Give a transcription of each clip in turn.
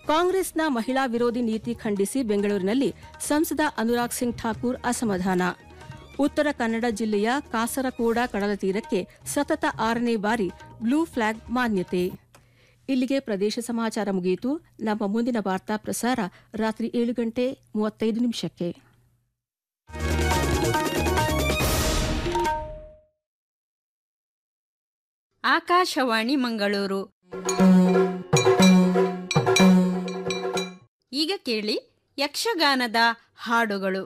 ಕಾಂಗ್ರೆಸ್ನ ಮಹಿಳಾ ವಿರೋಧಿ ನೀತಿ ಖಂಡಿಸಿ ಬೆಂಗಳೂರಿನಲ್ಲಿ ಸಂಸದ ಅನುರಾಗ್ ಸಿಂಗ್ ಠಾಕೂರ್ ಅಸಮಾಧಾನ ಉತ್ತರ ಕನ್ನಡ ಜಿಲ್ಲೆಯ ಕಾಸರಕೋಡ ಕಡಲ ತೀರಕ್ಕೆ ಸತತ ಆರನೇ ಬಾರಿ ಬ್ಲೂ ಫ್ಲಾಗ್ ಮಾನ್ಯತೆ ಇಲ್ಲಿಗೆ ಪ್ರದೇಶ ಸಮಾಚಾರ ಮುಗಿಯಿತು ನಮ್ಮ ಮುಂದಿನ ವಾರ್ತಾ ಪ್ರಸಾರ ರಾತ್ರಿ ಏಳು ಗಂಟೆ ಮೂವತ್ತೈದು ನಿಮಿಷಕ್ಕೆ ಆಕಾಶವಾಣಿ ಮಂಗಳೂರು ಈಗ ಕೇಳಿ ಯಕ್ಷಗಾನದ ಹಾಡುಗಳು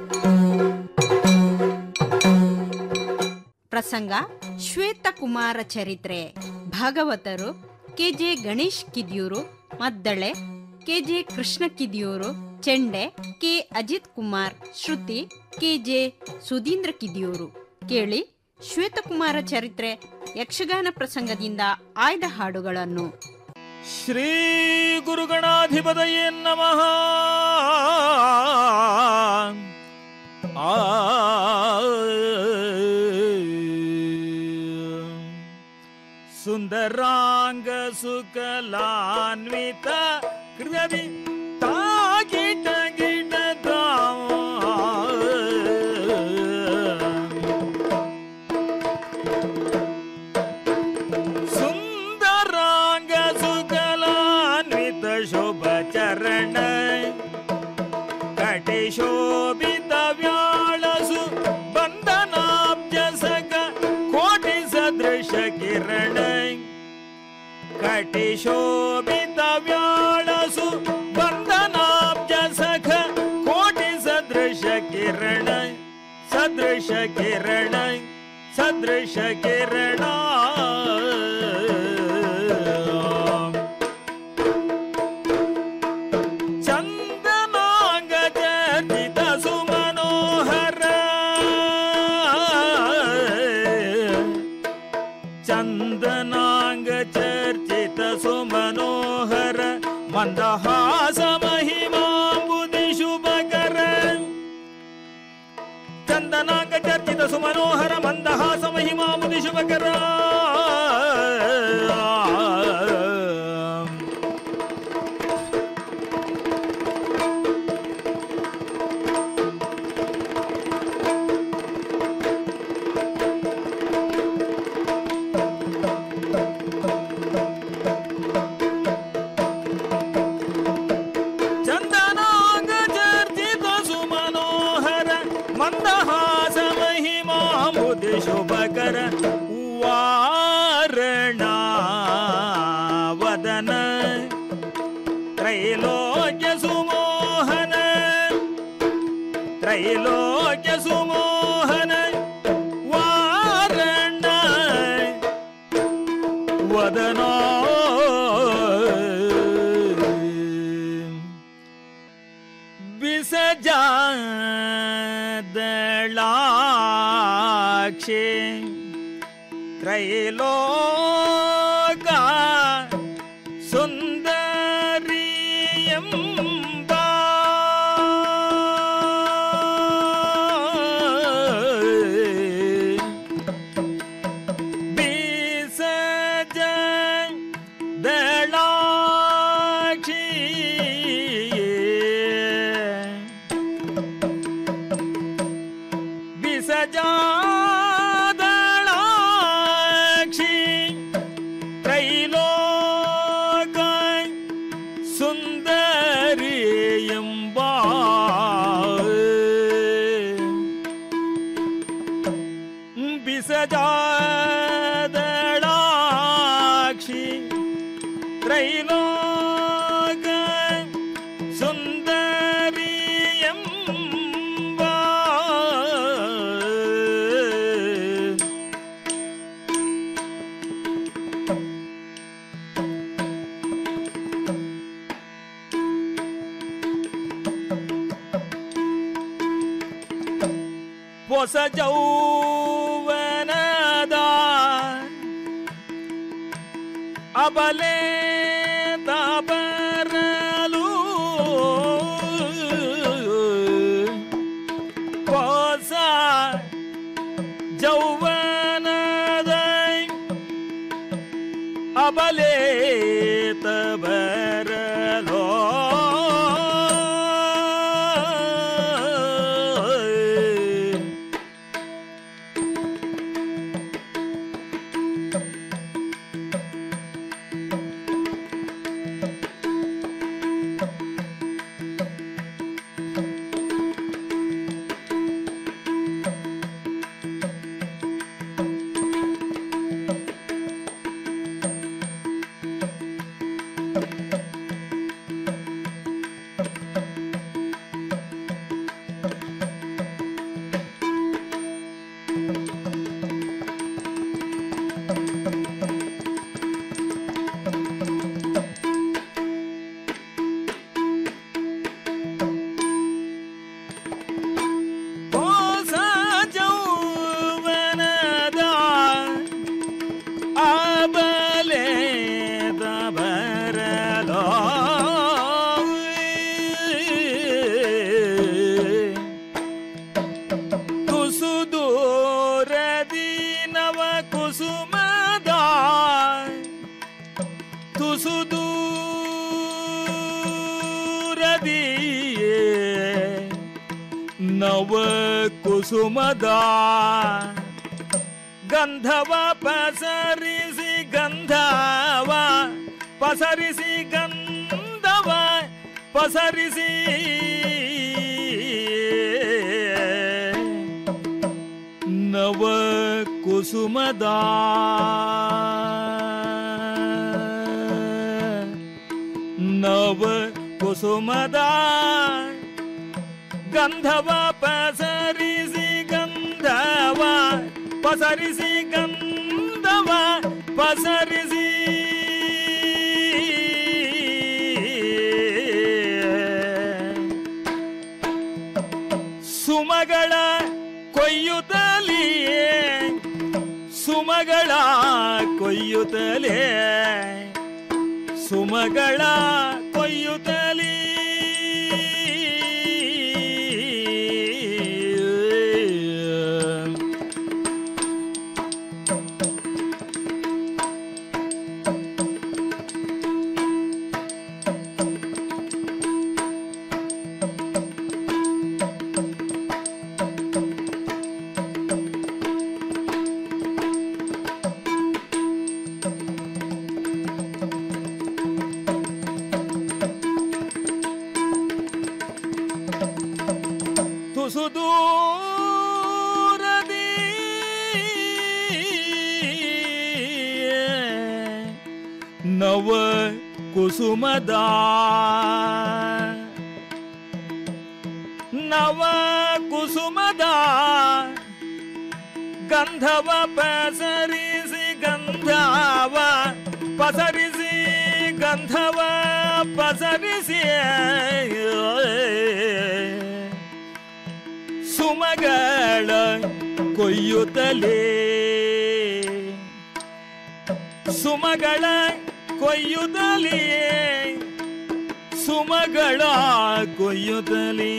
ಪ್ರಸಂಗ ಶ್ವೇತಕುಮಾರ ಚರಿತ್ರೆ ಭಾಗವತರು ಕೆಜೆ ಗಣೇಶ್ ಕಿದ್ಯೂರು ಮದ್ದಳೆ ಕೆಜೆ ಕೃಷ್ಣ ಕಿದಿಯೂರು ಚೆಂಡೆ ಕೆ ಅಜಿತ್ ಕುಮಾರ್ ಶ್ರುತಿ ಕೆಜೆ ಸುಧೀಂದ್ರ ಕಿದಿಯೂರು ಕೇಳಿ ಶ್ವೇತಕುಮಾರ ಚರಿತ್ರೆ ಯಕ್ಷಗಾನ ಪ್ರಸಂಗದಿಂದ ಆಯ್ದ ಹಾಡುಗಳನ್ನು ಶ್ರೀ ಗುರುಗಣಾಧಿಪತಯೇ ನಮಃ ಆ ಸುಂದರಾಂಗ ಸುಕಲಾನ್ವಿತ ಕೃವಿ ತಾಗಿಟ ಗಿಡ ಸುಂದರಾಂಗ ಸುಕಲಾನ್ವಿತ ಶೋಭ ಚರಣ ಕಟಿ ಶೋಭಿತ ವ್ಯಾಳಸು ಬಂಧನಾಬ್ಜ ಸಕ ಕೋಟಿ ಸದೃಶ ಕಿರಣ ಕಟಿ ಶೋಭಿತ ವ್ಯಾಳಸು ಬಂಧನಾಬ್ಜ ಸಖ ಕೋಟಿ ಸದೃಶ ಕಿರಣ ಸದೃಶ ಕಿರಣ ಸದೃಶ ಕಿರಣ ಚಂದನಾಂಗ ಚರ್ಚಿತ ಸುಮನೋಹರ ಚಂದನಾಂಗ ಚರ್ಚಿತ ಸುಮನೋಹರ ಮಂದಹಾಸ ಮಹಿಮಾಂಬುದಿ ಶುಭಕರ ಚಂದನಾಂಗ ಚರ್ಚಿತ ಸುಮನೋಹರ ಮಂದಹಾಸ ಮಹಿಮಾಂಬುದಿ ಶುಭಕರ ಚಂದನಾಂಗ ಚರ್ಚಿತ ಸುಮನೋಹರ ಮಂದಹಾಸ ಮಹಿಮಾಂಬುದಿ ಶುಭಕರ ವಾರಣ ವದನ ತ್ರೈಲೋಕ್ಯ ಸುಮೋಹನ ತ್ರೈಲೋಕ್ಯ ಸುಮೋಹನ ವಾರಣ ವದನ ಬಿಸಜಾದಳಾಕ್ಷಿ ತ್ರೈಲೋಕ ಸುಂದರಿಯಂಬ ಬಿಸಜ ದಳಾಕ್ಷಿ ಬಿಸಜಾದಳಾಕ್ಷಿ ತ್ರೈಲೋಕ ಸುಂದರಿ ಎಂಬ ಬಿಸಜಾದಳಾಕ್ಷಿ ತ್ರೈಲೋಕ ಸುಂದರಿ ಎಂಬ ಹೊಸ ಜೌವನದ ಅಬಲೆ ಬರಲು ಹೊಸ ಜೌವನದ ಅಬಲೆ ಬರಲೋ ನವ ಕುಸುಮದ ಗಂಧವ ಪಸರಿಸಿ ಗಂಧವ ಪಸರಿಸಿ ಗಂಧವ ಪಸರಿಸಿ ನವ ಕುಸುಮದ ನವ ಕುಸುಮದ ಗಂಧವ ಪಸರಿಸಿ ಗಂಧವ ಪಸರಿಸಿ ಗಂಧವ ಪಸರಿಸಿ ಸುಮಗಳ ಕೊಯ್ಯುತ್ತಲಿಯೇ ಸುಮಗಳ ಕೊಯ್ಯುತ್ತಲೇ ಸುಮಗಳ ಕೊಯ್ಯುತ್ತಲೀ ತುಸು ದೂರದಿ ನವ ಕುಸುಮದ ನವ ಕುಸುಮದ ಗಂಧವ ಪಸರಿಸಿ ಗಂಧವ ಪಸರಿಸಿ ಗಂಧವ ಪಸರಿಸಿ ಸುಮಗಳ ಕೊಯ್ಯುತ್ತಲೇ ಸುಮಗಳ ಕೊಯ್ಯುತ್ತಲೇ ಸುಮಗಳ ಕೊಯ್ಯುತ್ತಲೇ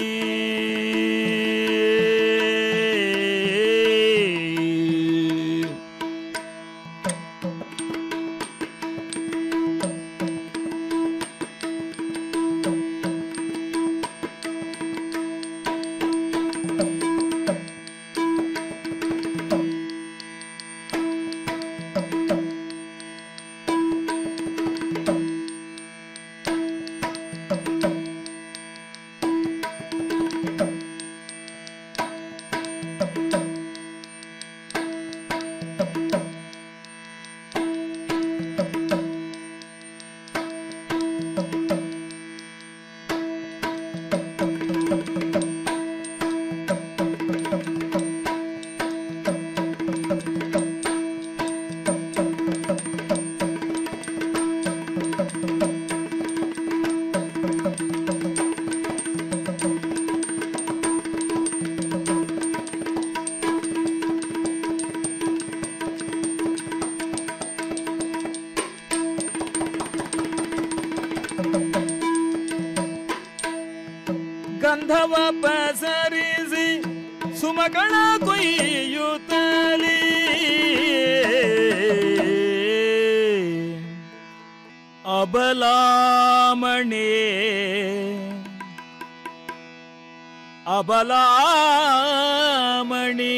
ಗಂಧವ ಪಸರಿಸಿ ಸುಮಗಳ ಕೊಯ್ಯುತ್ತಲೇ ಅಬಲಾಮಣೆ ಅಬಲಾಮಣಿ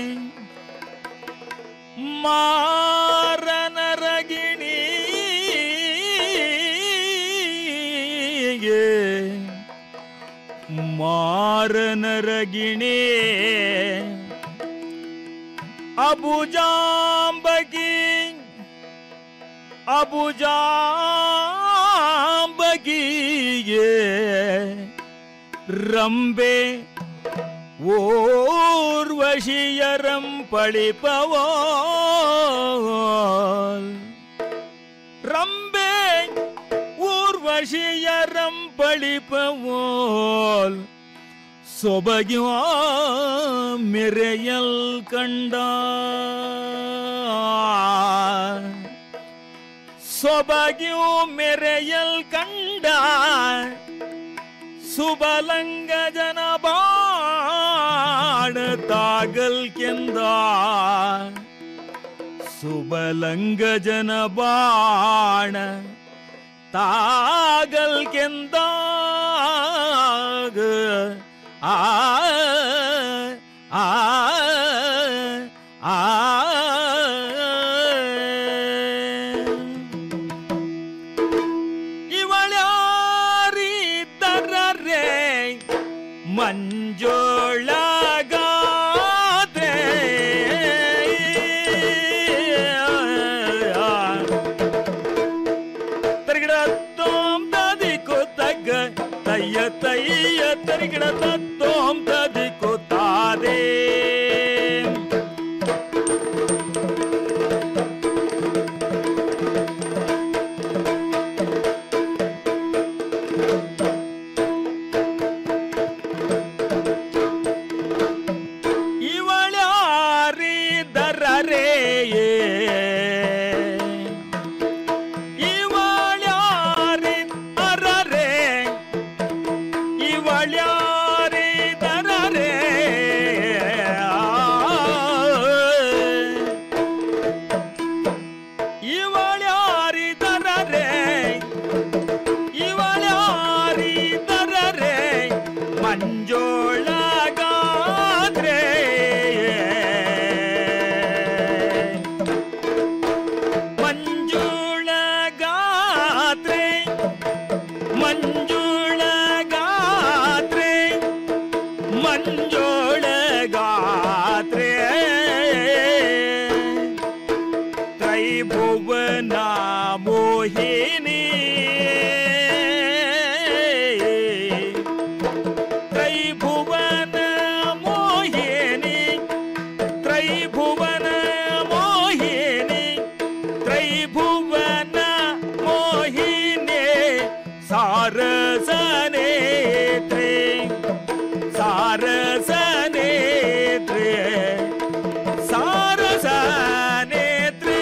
ಮಾರನರಗಿಣಿ ಮಾರನರಗಿಣಿ ಅಬುಜಾಂಬಗಿ ಅಬುಜಾಂಬಗಿಯೇ ರಂಬೆ ಓರ್ವಶಿಯರಂ ಪಳಿಪವೋ ರಂಬೆ ಊರ್ವಶಿಯರಂ ಪಳಿಪವೋಲ್ ಸೊಬಗ್ಯೋ ಮೆರೆಯಲ್ ಕಂಡ ಸೊಬಗ್ಯೂ ಮೆರೆಯಲ್ ಕಂಡ ಸುಬಲಂಗ ಜನ ಬಾಣ ತಾಗಲ್ ಕೆಂದ ಸುಬಲಂಗ ಜನ ಬಾಣ ತಾಗಲ್ ಕೆಂದಾಗ ಆ ಮಂಜುಳಗಾದ್ರೆ ತರಿಗಿಡ ತೋಂ ತದಿಕು ತಗ್ಗ ತಯ್ಯ ತಯ್ಯ ತರಿಗಿಡ ತತ್ತೋಂ ತದಿಕು ತಾದೇ ಇವಳ್ಯಾರಿದರರೇ ಇವಳ್ಯಾರಿ ಅರರೇ ಇವಳ್ಯಾರಿದರರೇ ಇವಳ್ಯಾರಿದರರೇ ಇವಳ್ಯಾರಿದರರೇ ಮಂಜೋಳಗಾದ್ರೆ ಮಂಜುಳಗಾದ್ರೆ ಮಂಜುಳಗಾದ್ರೆ ಮಂಜೋಳಗಾದ್ರೆ ತ್ರೈಭುವನ ಮೋಹಿನಿ ತ್ರೈಭುವನ ಮೋಹಿನಿ ತ್ರೈಭುವನ ಮೋಹಿನಿ ತ್ರೈಭುವನ ಮೋಹಿನಿ ಸಾರಸನೇತ್ರೆ ಸಾರಸನೇತ್ರೆ ಸಾರಸನೇತ್ರೆ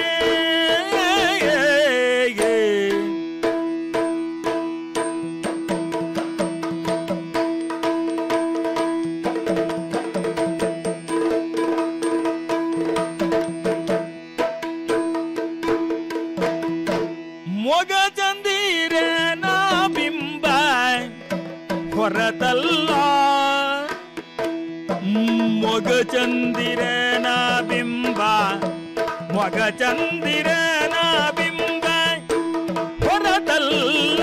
ಮೊಗ ಚಂದಿರನ ಬಿಂಬ ಹೊರತಲ್ಲ ಮೊಗ ಚಂದಿರನ ಬಿಂಬ ಮೊಗ ಚಂದಿರನ ಬಿಂಬ ಹೊರತಲ್ಲ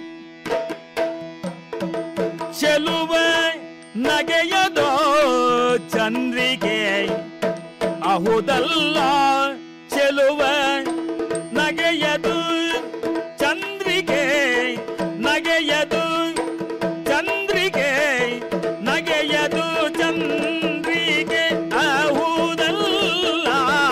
ಚೆಲುವ ನಗೆಯದೋ ಚಂದ್ರಿಕೆ ಅಹುದಲ್ಲ ಚೆಲುವ ನಗೆಯದು ಚಂದ್ರಿಕೆ ನಗೆಯದು ಚಂದ್ರಿಕೆ ನಗೆಯದು ಚಂದ್ರಿಕೆ ಅಹುದಲ್ಲ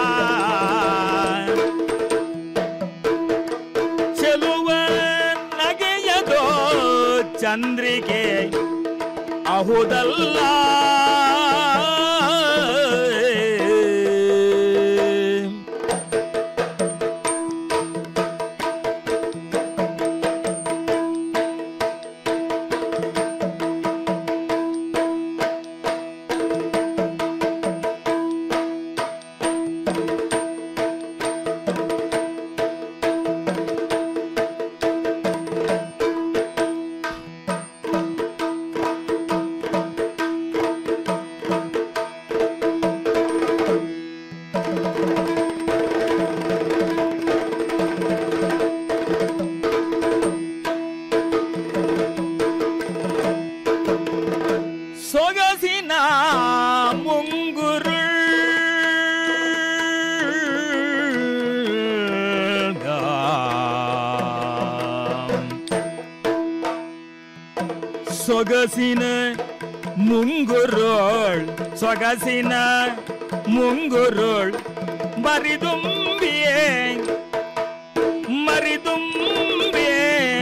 ಚೆಲುವ ನಗೆಯದೋ ಚಂದ್ರಿಕೆ ಅಹುದಲ್ಲ ಸೊಗಸಿನ ಮುಂಗುರು ಸೊಗಸಿನ ಮುಂಗುರೋಳ್ ಸೊಗಸಿನ ಮುಂಗುರೋಳ್ ಮರಿದುಂಬಿಯೇ ಮರಿದುಂಬಿಯೇ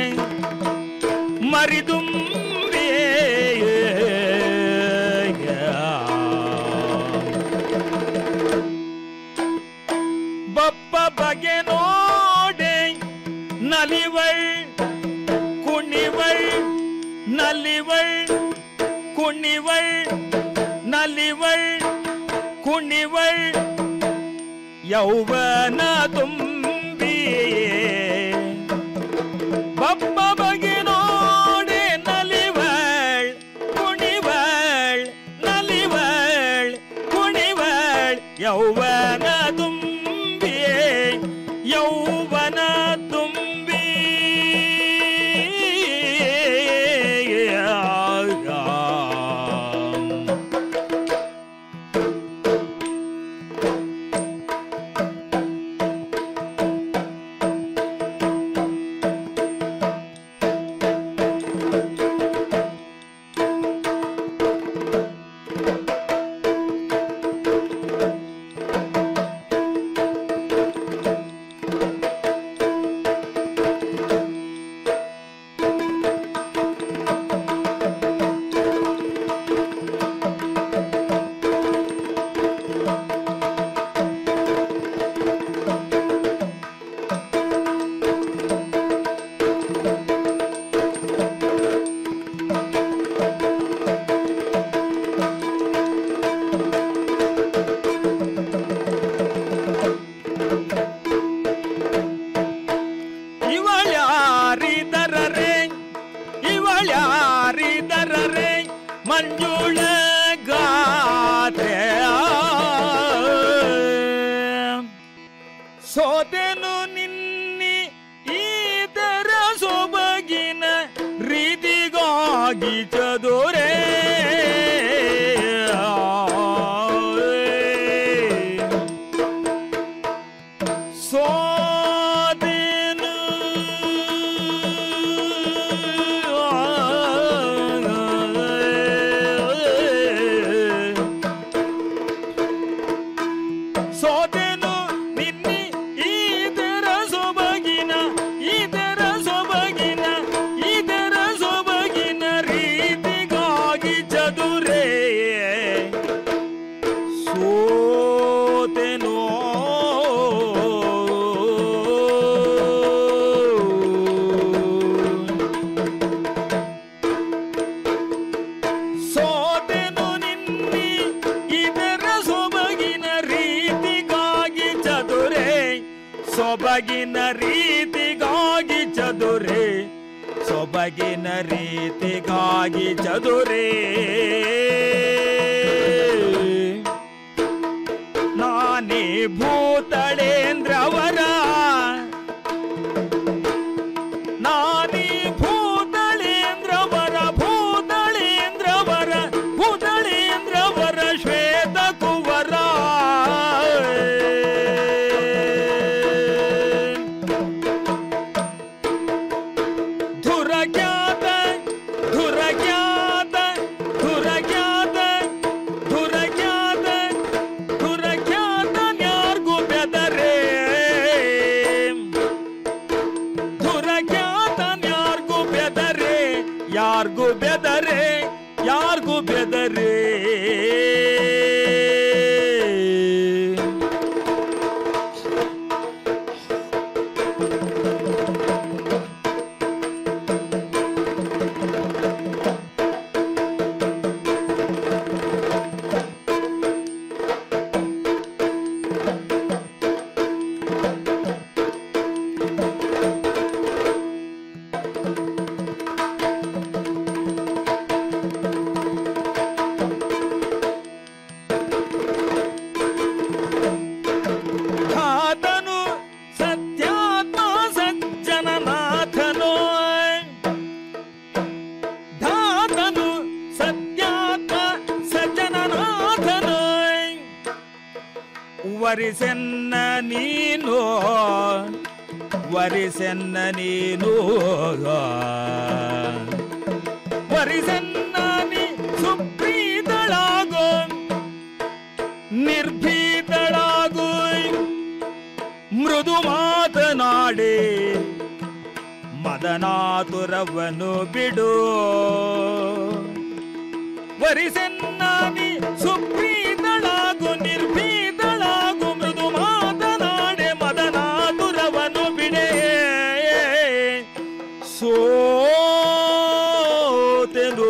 ಮರಿದುಂಬಿಯೇ ಬಪ್ಪ ಬಗೆ ನೋಡೆ ನಲಿವಳ್ ಕುಣಿವಳ್ ನಲಿವಳ್ ಕುಣಿವಳ್ ನಲಿವಳ್ ಕುಣಿವಳ್ ಯೌವನ ತುಂಬಿಯೇ ಬಪ್ಪ ಬಗೆ ನೋಡೆ ನಲಿವಳ್ ಕುಣಿವಳ್ ನಲಿವಳ್ ಕುಣಿವಳ್ ಯೌವನ ತುಂಬಿಯೇ ಯೌವನ ತುಂಬಿ ಮಂಜುಳ ಗಾತ್ರೆ ಸೋತೆನು ನಿನ್ನಿ ಈತರ ಸೊಬಗಿನ ರೀತಿಗಾಗಿ ಚದುರೇ ಸೋತೆನು ಸೋತೆನು ನಿನ್ನಿ ಇದರ ಸೊಬಗಿನ ಇದರ ಸೊಬಗಿನ ಇದರ ಸೊಬಗಿನ ರೀತಿಗಾಗಿ ಚದುರೇ ಸೋತೆನೋ ಸೋತೆನು ನಿನ್ನಿ ಇದರ ಸೊಬಗಿನ ರೀತಿಗಾಗಿ ಚದುರೆ ಸೊಬಗಿನ ರೀತಿಗಾಗಿ ಚದುರೆ ಸೊಬಗಿನ ರೀತಿಗಾಗಿ ಚದುರೆ ನಾನೇ ಭೂತಳೇಂದ್ರವರ ನಾನೇ ಭೂತಳೇಂದ್ರವರ ಭೂತಳೇಂದ್ರವರ ಭೂತಳೇಂದ್ರವರ ಶ್ವೇತ ಕುವರ ಧುರಜ್ಞಾತ ಧುರಜ್ಞಾತ ಧುರಜ್ಞಾತ ಧುರಜ್ಞಾತ ಧುರಜ್ಞಾತ ನ್ಯಾರ್ಗೂ ಬೆದರೆ ಧುರಜ್ಞಾತ ನ್ಯಾರ್ಗೂ ಬೆದರೆ ಯಾರ್ಗೂ ಬೆದರೆ ಯಾರ್ಗೂ ಬೆದರೆ ಧಾತನು ಸತ್ಯಾತ್ಮ ಸಜ್ಜನನಾಥನು ಧಾತನು ಸತ್ಯಾತ್ಮ ಸಜ್ಜನನಾಥನು ವರಿಸೆನ್ನ ನೀನು ವರಿಸೆನ್ನ ನೀನು ವರಿಸೆನ್ನ ನೀ ಸುಪ್ರೀತಳಾಗೋ ನಿರ್ಭೀತಳಾಗು ಮೃದು ಮಾತನಾಡಿ ಮದನಾತುರವನ್ನು ಬಿಡು ವರಿಸೆನ್ನಾನಿ ಸುಪ್ರೀತಳಾಗು ನಿರ್ಭೀತಳಾಗು ಮೃದು ಮಾತನಾಡೆ ಮದನಾತುರವನ್ನು ಬಿಡೆ ಸೋತೆನು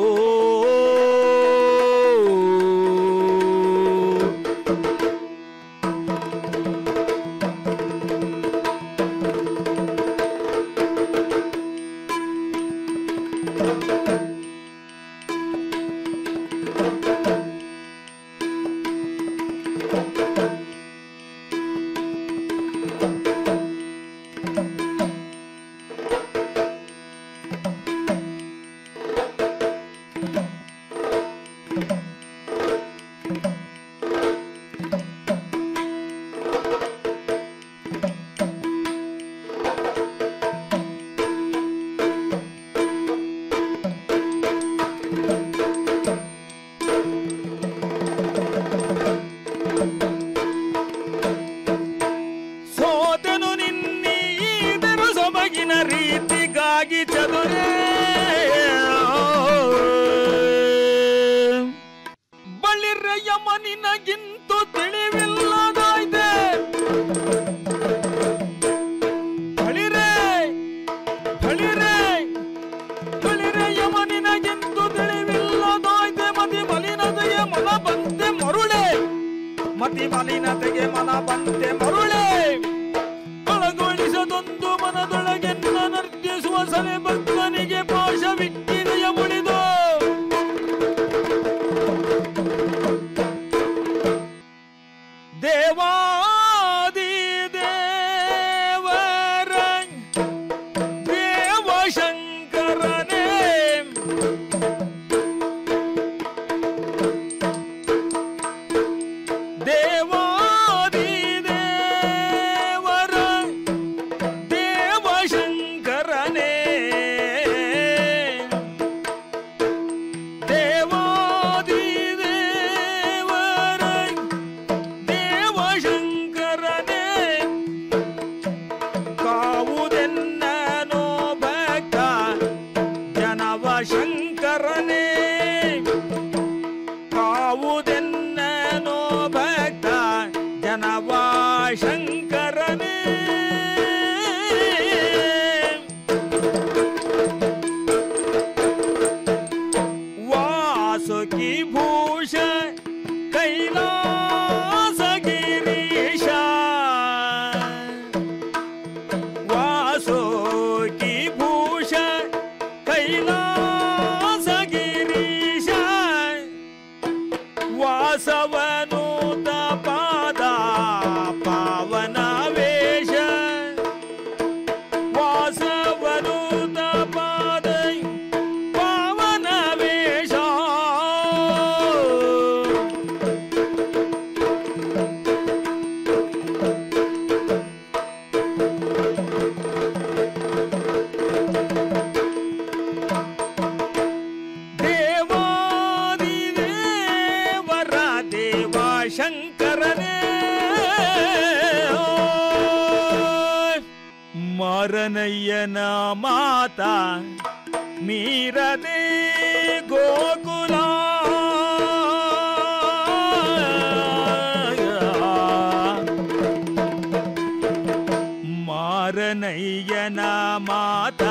ಸೋತನು ನಿನ್ನಿ ಇದರ ಸೊಬಗಿನ ರೀತಿಗಾಗಿ ಚದುರೇ ಬಳಿರೆಯ ಮನಿನಗಿಂತು ತಿಳಿವಿಲ್ಲದಾಯ್ತೆ ಬಳಿರೆ ಬಳಿರೆ ಬಳಿರೆ ಯಮನಿನಗಿಂತು ತಿಳಿವಿಲ್ಲದಾಯ್ತೆ ಮತಿ ಮಲಿನತೆಯ ಮನ ಬಂತೆ ಮರುಳೆ ಮತಿ ಮಲಿನತೆಗೆ ಮನ ಬಂತೆ ಮರುಳೆ ಒಳಗೊಳಿಸದೊಂದು ಮನದೊಳಗೆನ್ನ ನರ್ತಿಸುವ ಸಲೆ ಭಕ್ತನಿಗೆ ಪಾಶವಿಟ್ಟಿದೆಯ ಮುಳಿದು ಕೈಲಾಸಗಿರೀಶ ವಾಸವನು ಪಾದ ಪಾವನ ವೇಷ ವಾಸವನು ಪಾದ ಪಾವನ ವೇಷ ದೇವಾದಿದೇವರ ದೇವ ಶಂಕರನೇ ಮಾರನಯ್ಯನ ಮಾತ ಮೀರದೆ ಗೋಕುಲ ಮಾರನಯ್ಯನ ಮಾತ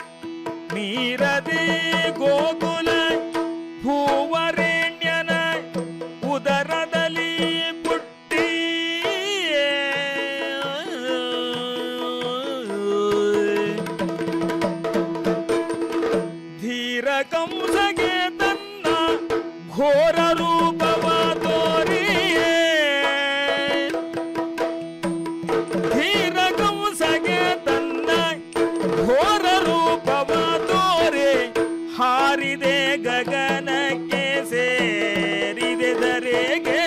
ಮೀರದೆ ಗೋಕುಲ ಭೂವರೆಣ್ಯನ ಉದರದಲ್ಲಿ ಪುಟ್ಟಿ ಧೀರ ಕಂಸಗೆ ತನ್ನ ಘೋರ ರೂಪವ ತೋರಿಯೇ ಧೀರ ಕಂಸಗೆ ತನ್ನ ಘೋರ ರೂಪವ ತೋರೆ ಹಾರಿದೆ ಗಗನಕ್ಕೆ ಸೇರಿದೆ ಧರೆಗೆ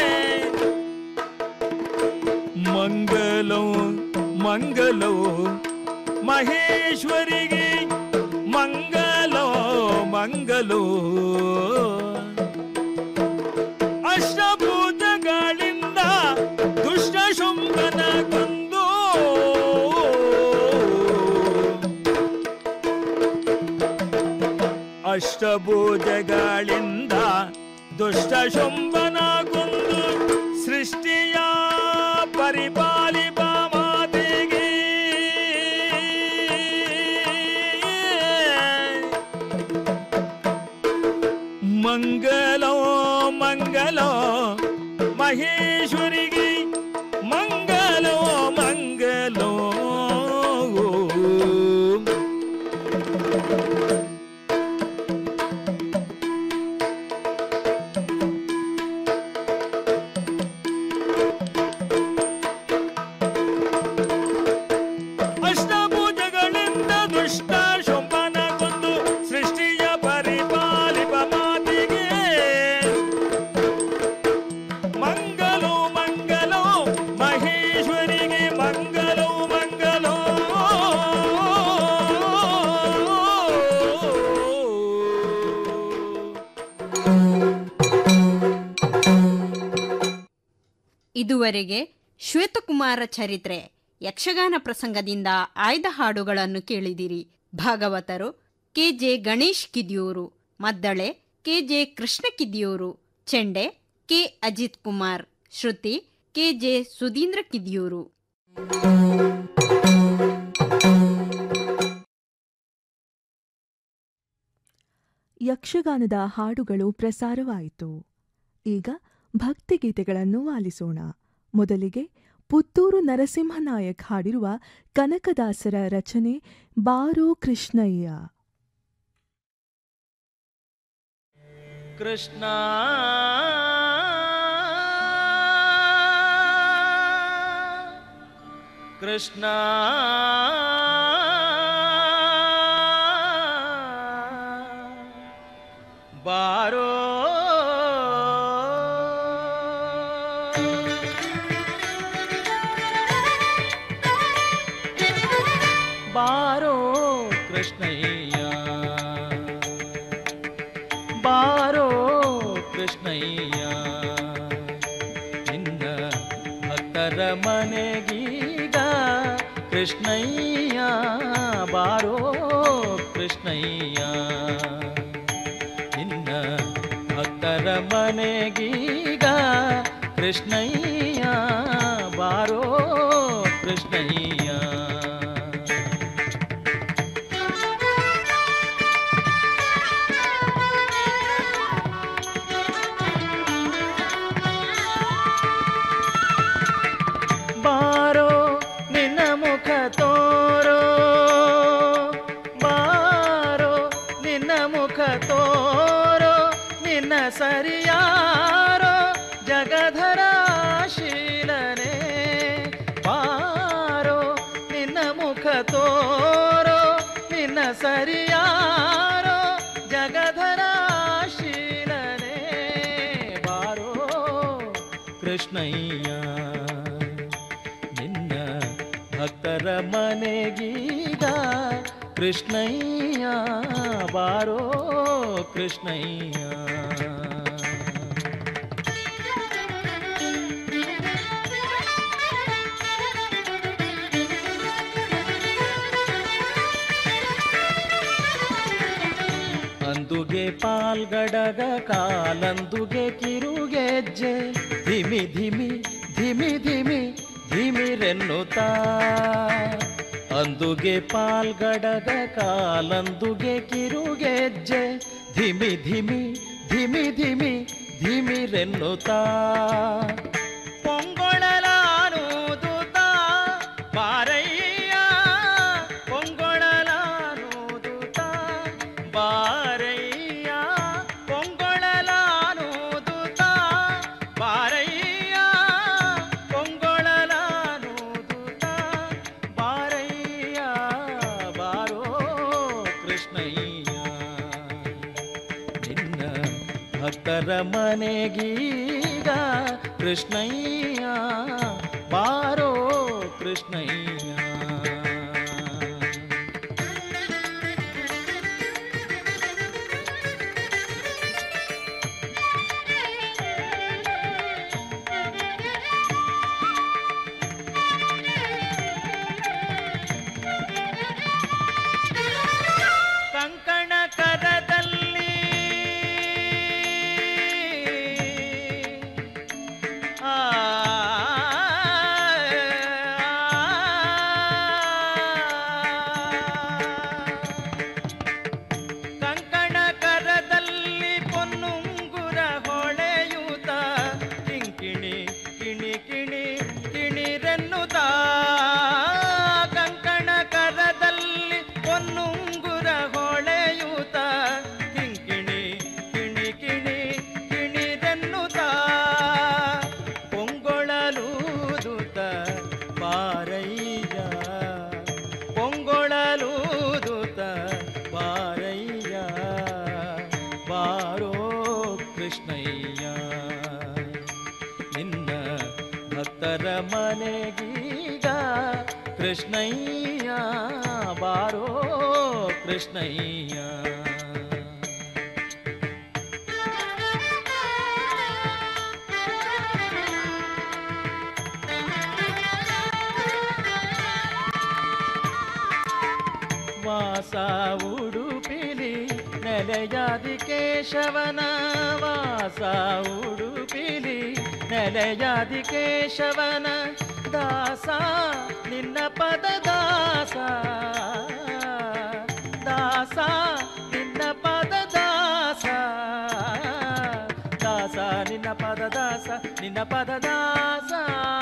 ಮಂಗಲೋ ಮಂಗಲೋ ಮಹೇಶ್ವರಿಗೆ ಮಂಗಲೋ ಮಂಗಲೋ ಅಷ್ಟಭೂತಗಳಿಂದ ದುಷ್ಟ ಶುಂಭನ ಕೊಂದು ಅಷ್ಟಭುಜಗಳಿಂದ ದುಷ್ಟ ಶುಂಭನ ಕೊಂದು ಸೃಷ್ಟಿಯ ಪರಿಪಾಲಿಪ ಮಾತೆಗೆ ಮಂಗಲೋ ಮಂಗಲೋ ಮಹೇಶ್ವರಿಗೆ ಮಂಗಲೋ ಮಂಗಲೋ ಅಷ್ಟಭುಜಗಳಿಂದ ದುಷ್ಟ ಶೋಭನ ಕೊಂದು ಸೃಷ್ಟಿಯ ಪರಿಪಾಲಿಪ ಮಾತಿಗೆ ಮಂಗಲೋ ಮಂಗಲೋ ಮಹೇಶ್ವರಿಗೆ ಮಂಗಲೋ ಮಂಗಲೋ ಇದುವರೆಗೆ ಶ್ವೇತಕುಮಾರ ಚರಿತ್ರೆ ಯಕ್ಷಗಾನ ಪ್ರಸಂಗದಿಂದ ಆಯ್ದ ಹಾಡುಗಳನ್ನು ಕೇಳಿದಿರಿ ಭಾಗವತರು ಕೆಜೆ ಗಣೇಶ್ ಕಿದಿಯೂರು ಮದ್ದಳೆ ಕೆಜೆ ಕೃಷ್ಣ ಕಿದಿಯೂರು ಚೆಂಡೆ ಕೆ ಅಜಿತ್ ಕುಮಾರ್ ಶ್ರುತಿ ಕೆಜೆ ಸುಧೀಂದ್ರ ಕಿದಿಯೂರು ಯಕ್ಷಗಾನದ ಹಾಡುಗಳು ಪ್ರಸಾರವಾಯಿತು ಈಗ ಭಕ್ತಿಗೀತೆಗಳನ್ನು ಆಲಿಸೋಣ ಮೊದಲಿಗೆ ಪುತ್ತೂರು ನರಸಿಂಹನಾಯಕ್ ಹಾಡಿರುವ ಕನಕದಾಸರ ರಚನೆ ಬಾರೋ ಕೃಷ್ಣಯ್ಯ ಕೃಷ್ಣ ಕೃಷ್ಣ ಬಾರೋ ಬಾರೋ ಕೃಷ್ಣಯ್ಯ ಬಾರೋ ಕೃಷ್ಣಯ್ಯ ನಿನ್ನ ಭಕ್ತರ ಮನೆಗೀಗ ಕೃಷ್ಣಯ್ಯ ಬಾರೋ ಕೃಷ್ಣಯ್ಯ ನಿನ್ನ ಭಕ್ತರ ಮನೆಗೀಗ ಕೃಷ್ಣಯ್ಯ ಬಾರೋ ಕೃಷ್ಣಯ್ಯ ಬಾರೋ ನಿನ್ನ ಮುಖ ತೋರೋ ಬಾರೋ ನಿನ್ನ ತೋರೋ ನಿನ್ನ ಸರಿಯಾರೋ ಜಗಧರ ಶೀಲನೆ ಬಾರೋ ನಿನ್ನ ಮುಖ ತೋರೋ ನಿನ್ನ ಸರಿಯಾರೋ ಜಗಧರ ಶೀಲನೆ ಬಾರೋ ಕೃಷ್ಣಯ್ಯ ನಿನ್ನ ಭಕ್ತರ ಮನೆಗೀಗ ಕೃಷ್ಣಯ್ಯ ಬಾರೋ ಕೃಷ್ಣಯ್ಯ ಅಂದುಗೆ ಪಾಲ್ಗಡಗ ಕಾಲಂದುಗೆ ಕಿರುಗೆಜ್ಜೆ ಧಿಮಿ ಧಿಮಿ ಧಿಮಿ ಧಿಮಿ ಧಿಮಿರೆನ್ನುತ್ತಾ ಅಂದುಗೆ ಪಾಲ್ಗಡಗ ಕಾಲಂದುಗೆ ಕಿರುಗೆಜ್ಜೆ ಧಿಮಿ ಧಿಮಿ ಧಿಮಿ ಧಿಮಿ ಧಿಮಿರೆನ್ನುತ್ತಾ ಪೊಂಗೊಳಲಾನೂದುತ್ತ ಬಾರಯ್ಯ ಪೊಂಗೊಳಲಾನೂದುತ್ತ ಬಾರಯ್ಯ ಪೊಂಗೊಳಲಾನೂದುತ್ತ ಬಾರಯ್ಯ ಪೊಂಗೊಳಲಾನೂದುತ್ತ ಬಾರಯ್ಯ ಬಾರೋ ಕೃಷ್ಣಯ್ಯ ನಿನ್ನ ಭಕ್ತರ ಮನೆಗೀಗ ಕೃಷ್ಣಯ್ಯ ಬಾರೋ ಕೃಷ್ಣಯ್ಯ ಕಂಕಣ ಕರದಲ್ಲಿ ಆ ಕಂಕಣ ಕರದಲ್ಲಿ ಪೊನ್ನುಂಗುರ ಹೊಳೆಯುತ್ತ ಕಿಂಕಿಣಿ ಕಿಣಿ ಕಿಣಿ ಕಿಣಿರೆನ್ನುತ್ತ ಕಂಕಣ ಕರದಲ್ಲಿ ಪೊನ್ನುಂಗುರ ಹೊಳೆಯುತ್ತ ಕಿಂಕಿಣಿ ಕಿಣಿ ಕಿಣಿ ಕಿಣಿರೆನ್ನುತ್ತ ಪೊಂಗೊಳಲೂದುತ್ತ ಪಾರಯ್ಯ ಪೊಂಗೊಳಲೂದುತ್ತ ಬಾರಯ್ಯ ಬಾರೋ ಕೃಷ್ಣಯ್ಯ ನಿನ್ನ ಭಕ್ತರ ಮನೆಗೀಗ ಕೃಷ್ಣಯ್ಯ ಬಾರೋ ಕೃಷ್ಣಯ್ಯ ವಾಸ ಉಡುಪಿಲಿ ನೆಲೆಯಾದಿ ಕೇಶವನ ವಾಸ ಉಡುಪಿಲಿ ನೆಲೆಯಾದಿ ಕೇಶವನ ದಾಸ ನಿನ್ನ ಪದ ದಾಸ ದಾಸ ನಿನ್ನ ಪದ ದಾಸ ದಾಸ ನಿನ್ನ ಪದ ದಾಸ ನಿನ್ನ ಪದ ದಾಸ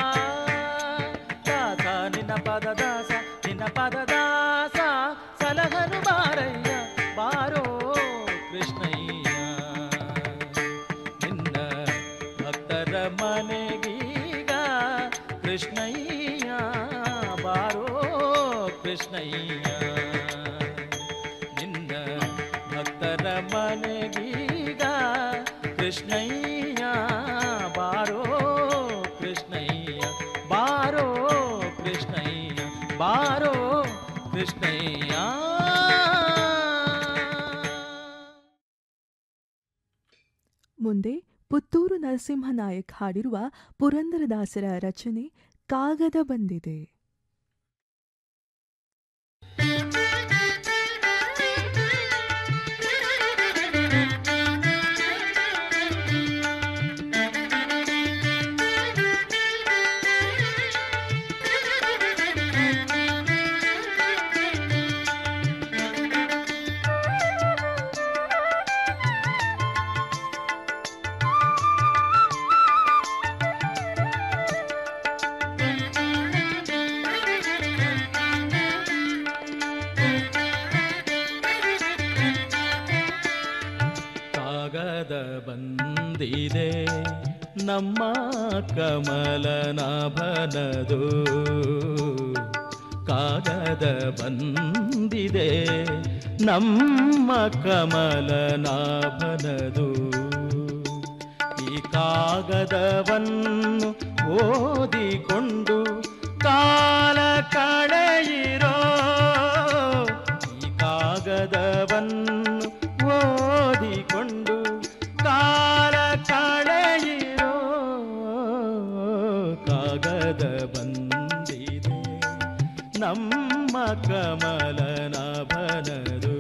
ದಾಸ ನಿನ್ನ ಪದ ದಾಸ ನಿನ್ನ ಪದ ದಾಸ ಸಲಹನು ಬಾರಯ್ಯ ಬಾರೋ ಕೃಷ್ಣಯ್ಯ ನಿನ್ನ ಭಕ್ತರ ಮನೆಗೀಗ ಕೃಷ್ಣಯ್ಯ ಬಾರೋ ಕೃಷ್ಣಯ್ಯ ನಿನ್ನ ಭಕ್ತರ ಮನೆಗೀಗ ಕೃಷ್ಣಯ್ಯ ಬಾರೋ ಕೃಷ್ಣಯ್ಯ ಬಾರೋ ಕೃಷ್ಣಯ್ಯ ಬಾರೋ ಕೃಷ್ಣಯ್ಯ ಮುಂದೆ ಪುತ್ತೂರು ನರಸಿಂಹನಾಯಕ್ ಹಾಡಿರುವ ಪುರಂದರದಾಸರ ರಚನೆ ಕಾಗದ ಬಂದಿದೆ Thank you. ಕಾಗದ ಬಂದಿದೆ ನಮ್ಮ ಕಮಲನಾಭನದು ಕಾಗದ ಬಂದಿದೆ ನಮ್ಮ ಕಮಲನಾಭನದು ಈ ಕಾಗದವನ್ನು ಓದಿಕೊಂಡು ಕಾಲ ಕಳೆಯಿರೋ ಈ ಕಾಗದವನ್ನು ಓದಿಕೊಂಡು ಕಾಲ ಕಳೆಯಿರೋ ಕಾಗದ ಬಂದಿದೆ ನಮ್ಮ ಕಮಲನಾಭನದು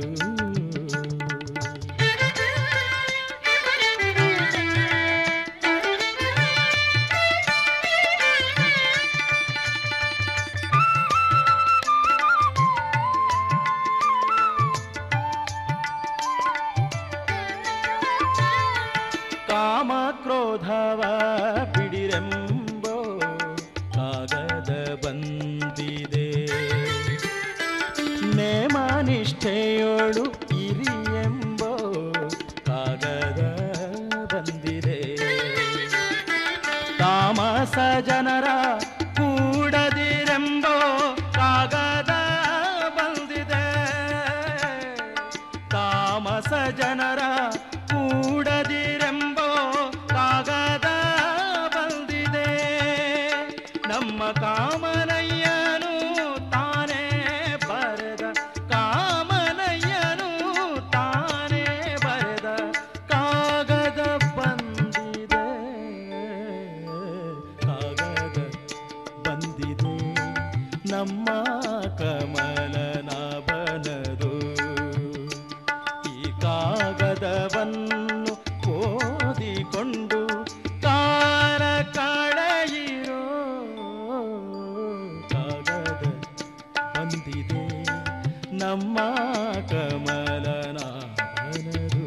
ಕಾಮ ಕ್ರೋಧವ ಬಿಡಿರೆಂಬೋ ಕಾಗದ ಬಂದಿದೆ ನೇಮ ನಿಷ್ಠೆಯೋಳು ಇರಿ ಎಂಬೋ ಕಾಗದ ಬಂದಿದೆ ತಾಮಸ ಜನರ ಕೂಡದಿರೆಂಬೋ ಕಾಗದ ಬಂದಿದೆ ತಾಮಸ ಜನರ ಕೂಡದಿರೆಂಬೋ ಕಾಗದ ಬಂದಿದೆ ನಮ್ಮ ಕಾಮನಯ್ಯನು ತಾನೇ ಬರೆದ ಕಾಮನಯ್ಯನು ತಾನೇ ಬರೆದ ಕಾಗದ ಬಂದಿದೆ ಕಾಗದ ಬಂದಿದೆ ನಮ್ಮ ಕಮಲನಾಭನದು ಈ ಕಾಗದವನ್ನು ಓದಿಕೊಂಡು ಕಾಲ ಕಳೆಯಿರೋ ಕಾಗದ ಬಂದಿದೆ ನಮ್ಮ ಕಮಲನಾಭನದು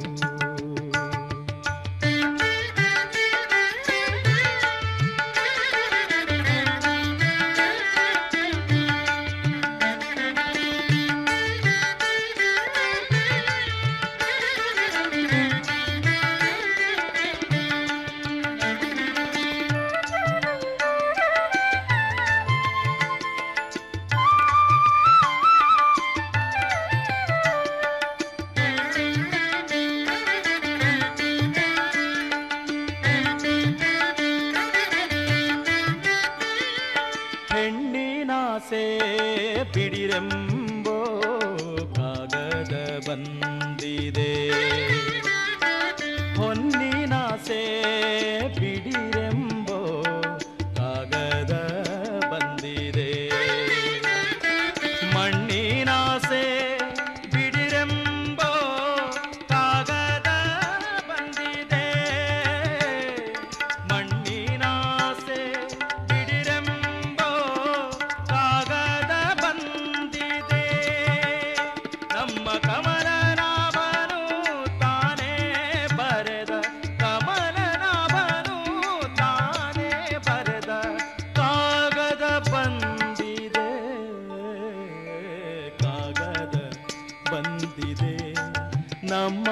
ಹೆಣ್ಣಿನಾಸೆ ಬಿಡಿರೆಂಬೋ ಕಾಗದ ಬಂದಿದೆ ಹೊನ್ನಿನಾಸೆ ಬಿಡಿರೆಂಬೋ ಕಾಗದ ಬಂದಿದೆ ಮಣ್ಣಿನಾಸೆ ಬಿಡಿರೆಂಬೋ ಕಾಗದ ಬಂದಿದೆ ಮಣ್ಣಿನಾಸೆ ಬಿಡಿರೆಂಬೋ ಕಾಗದ ಬಂದಿದೆ ನಮ್ಮ ಕಮಲನಾಭನು ತಾನೇ ಬರೆದ ಕಮಲನಾಭನು ತಾನೇ ಬರೆದ ಕಾಗದ ಬಂದಿದೆ ಕಾಗದ ಬಂದಿದೆ ನಮ್ಮ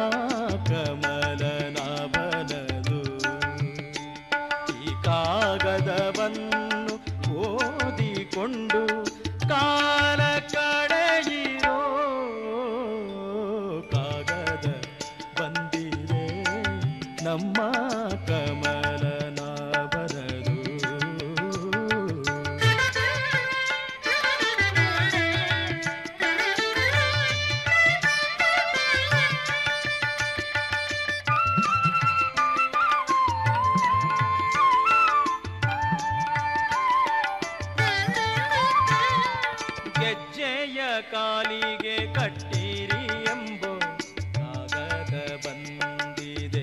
ಕಮಲನಾಭನದು ಈ ಕಾಗದವನ್ನು ಓದಿಕೊಂಡು ಕಾಲ ಕಳೆಯಿರೋ ಕಾಗದ ಬಂದಿದೆ ನಮ್ಮ ಕಮಲನಾಭನದು ಗೆಜ್ಜೆಯ ಕಾಲಿಗೆ ಕಟ್ಟಿರಿ ಎಂಬೋ ಕಾಗದ ಬಂದಿದೆ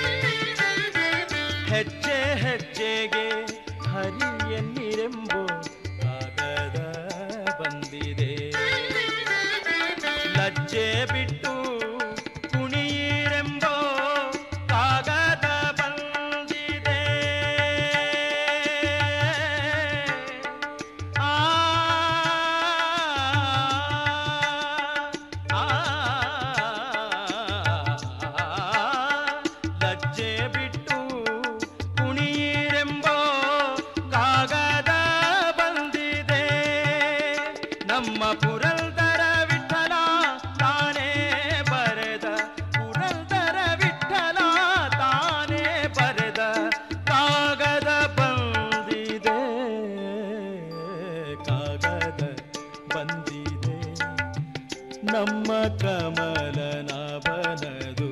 ಹೆಜ್ಜೆ ಹೆಜ್ಜೆಗೆ ಹರಿ ಎನ್ನಿರೆಂಬೋ ಕಾಗದ ಬಂದಿದೆ ಲಜ್ಜೆ ಬಿಟ್ಟು ಕುಣಿಯಿರೆಂಬೋ ಕಾಗದ ಬಂದಿದೆ ಆ ಆ ಬಂದಿದೆ ನಮ್ಮ ಕಮಲನಾಭನದು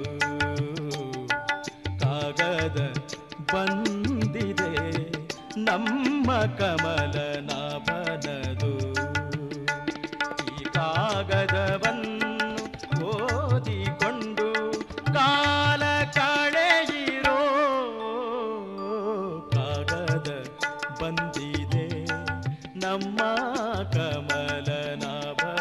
ಕಾಗದ ಬಂದಿದೆ ನಮ್ಮ ಕಮಲನಾಭನದು ಈ ಕಾಗದವನ್ನು ಓದಿಕೊಂಡು ಕಾ